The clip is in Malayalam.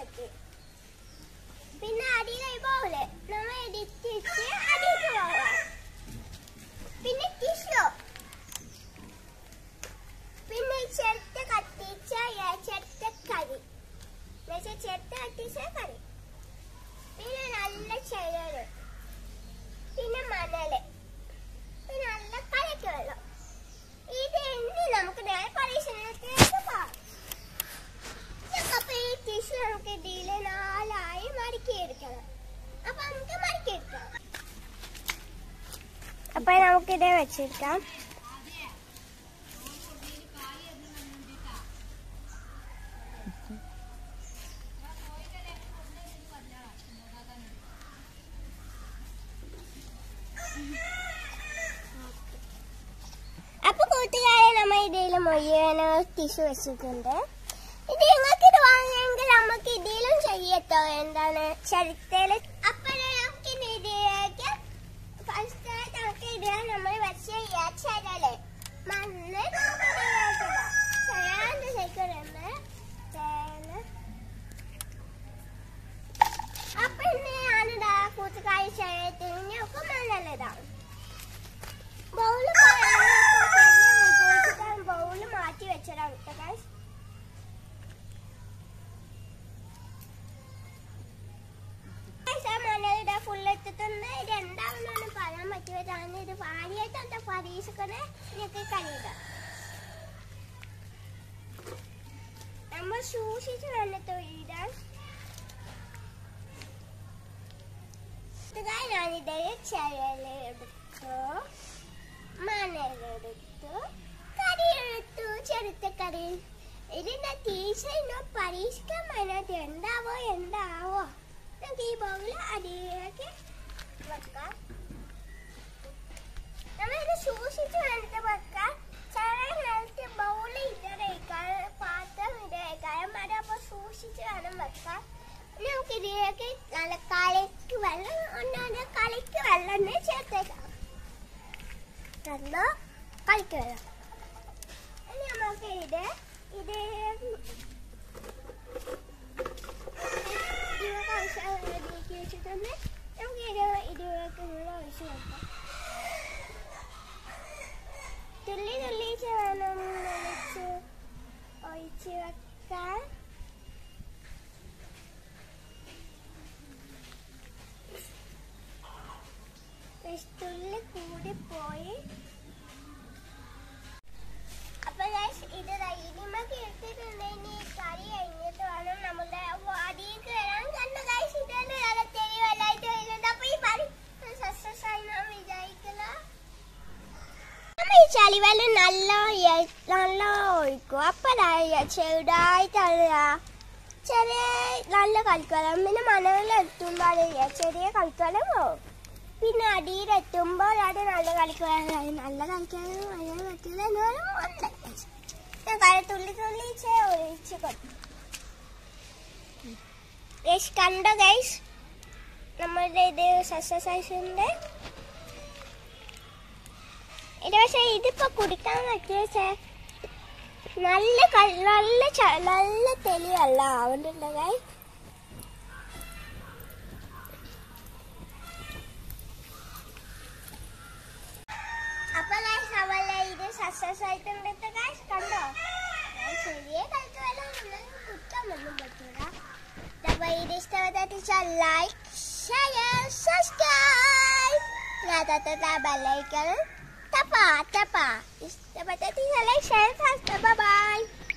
പറ്റി പിന്നെ അടിയിൽ പോലെ നമ്മൾ ഇടിച്ചിട്ട് അടിയിട്ട് പോവാം പിന്നെ ടിഷ്യൂ പിന്നെ ഈ ചെറുത്ത കത്തിച്ച ഏ, ചെറുത്ത കറി എന്നുവെച്ചാൽ ചെറുത്ത കത്തിച്ച കറി പിന്നെ നല്ല ചെയറ് പിന്നെ മണല് പിന്നെ നല്ല കലക്ക് വെള്ളം ഇത് എണ്ണി നമുക്ക് നേരെ പരീക്ഷണത്തിലേക്ക് പോകാം അപ്പൊ ഈ ടിഷ്യൂ നമുക്ക് ഇതില് നാലായി മടക്കി എടുക്കണം അപ്പൊ നമുക്ക് മടക്കി എടുക്കാം അപ്പൊ നമുക്കിത് വെച്ചെടുക്കാം അപ്പൊ കൂട്ടുകാരെ നമ്മ ഇതിൽ മുഴുവൻ ടിഷ്യൂ വെച്ചിട്ടുണ്ട് ഇത് നിങ്ങൾക്ക് ഇത് വാങ്ങിയെങ്കിൽ നമുക്ക് ഇതിലും ചെയ്യട്ടോ എന്താണ് ചരിത്രയില് അപ്പൊ നമുക്ക് ഇതിലേക്ക് ഫസ്റ്റ് ആയിട്ട് നമുക്ക് ഇതിൽ നമ്മൾ വെച്ച ചരല് മണ്ണ് നമുക്ക് ഇതിലേക്ക് ഇടാം. ചരാണ്ട് ശേഖരന്ന് തേങ്ങ അപ്പൊ ഇന്ന് ഞാനിതാ കൂട്ടുകാരി ചരത്തിന് ഒക്കെ മണ്ണെല്ലാം ബൗള് ബൗള് മാറ്റി വെച്ചതാണ് കേട്ടോ guys. Guys, ആ മണലിടെ full എത്തിയിട്ടുണ്ട്. ഇത് എന്താണെന്നാണ് പറയാൻ പറ്റുന്നതാണ് ഇത് ഭാര്യയായിട്ട് പരീക്ഷക്കണേ ഇതൊക്കെ കഴിയുക നമ്മൾ സൂക്ഷിച്ച് വേണം തൊഴിലാൻ ഞാനിതേ ചരലെടുത്തു മണലെടുത്തു കറി എടുത്തു ചെറുത്ത കറി ഇതിന്റെ ടീച്ചറിനോ പരീക്ഷിക്കാൻ വേണ്ടത് എന്താവോ എന്താവോ നമുക്ക് ഈ ബൗളിൽ അടിയിലേക്ക് വെക്കാം നമ്മളിത് സൂക്ഷിച്ച് വേണ്ടിട്ട് വെക്കാം ചില നേരത്തെ ബൗളിൽ ഇടയിക്കാൻ പാത്രം ഇടയിക്കാൻ മതി അപ്പൊ സൂക്ഷിച്ച് വേണം വെക്കാം ഇനി നമുക്ക് ഇതിലേക്ക് നല്ല കലക്ക് വെള്ളം ഒന്നാണ് കലക്ക് വെള്ളം ചേർത്തേക്കാം നല്ല കളിക്ക് വെള്ളം ഇനി നമുക്ക് ഇത് ഇത് ഇതിലേക്ക് ആവശ്യം നീക്കി വെച്ചിട്ടുണ്ട് നമുക്ക് ഇത് ഇതിലേക്ക് ഇങ്ങനെ ഒഴിച്ച് വെക്കാം തുള്ളി തുള്ളിച്ച് വേണം ഒഴിച്ച് ഒഴിച്ച് വെക്കാൻ തുള്ളി കൂടി പോയി അപ്പൊ guys, ഇത് ദാ ഇനിമൊക്കെ എടുത്തിട്ടുണ്ടെങ്കിൽ കറി കഴിഞ്ഞിട്ട് വേണം നമ്മുടെ അടിയിൽ കയറാൻ കണ്ട ഗൈസ് ഇതാണ് നല്ല തെളിവല്ലായിട്ട് വരുന്നത് അപ്പൊ ഈ പണി സക്സസ് ആയി നാം വിചാരിക്കല നമ്മ ഈ ചളിവെള്ളം നല്ല എ- നല്ല ഒഴിക്കും അപ്പൊ ദാ ചെറുതായിട്ടാണ് ദാ ചെറിയ നല്ല കളിക്കലം പിന്നെ മണലെത്തുമ്പോൾ ചെറിയ കളിക്കലം പോകും പിന്നെ അടിയിലെത്തുമ്പോൾ അത് നല്ല കളിക്കുവാനായി നല്ല കളിക്കാനും അതിനെ പറ്റില്ല എന്നാലും ഉണ്ട് ഞാൻ കര തുള്ളി തുള്ളിച്ച് ഒഴിച്ച് കൊടുത്തു ഗൈസ് കണ്ടോ ഗൈസ് നമ്മളുടെ ഇത് സക്സസ് ആയിട്ടുണ്ട് ഇത് പക്ഷേ ഇതിപ്പോ കുടിക്കാൻ പറ്റിയ നല്ല ക- നല്ല ച- നല്ല തെളിവല്ല ആവുന്നുണ്ട് ഗൈസ് അപ്പൊ guys, അവളെ ഇത് സക്സസ് ആയിട്ടുണ്ട് ഗൈസ് കണ്ടോ ഞാൻ ചെറിയ കളിക്കുമല്ലോ കുത്താനൊന്നും പറ്റൂല അപ്പൊ ഇത് ഇഷ്ടപ്പെട്ടാൽ ലൈക്ക് ഷെയർ സബ്സ്ക്രൈബ് ബെല്ലൈക്കണം തപ്പാ തപ്പാ ഇഷ്ടപ്പെട്ടാൽ ലൈക്ക് ഷെയർ സബ്സ്ക്രൈബ് ബൈ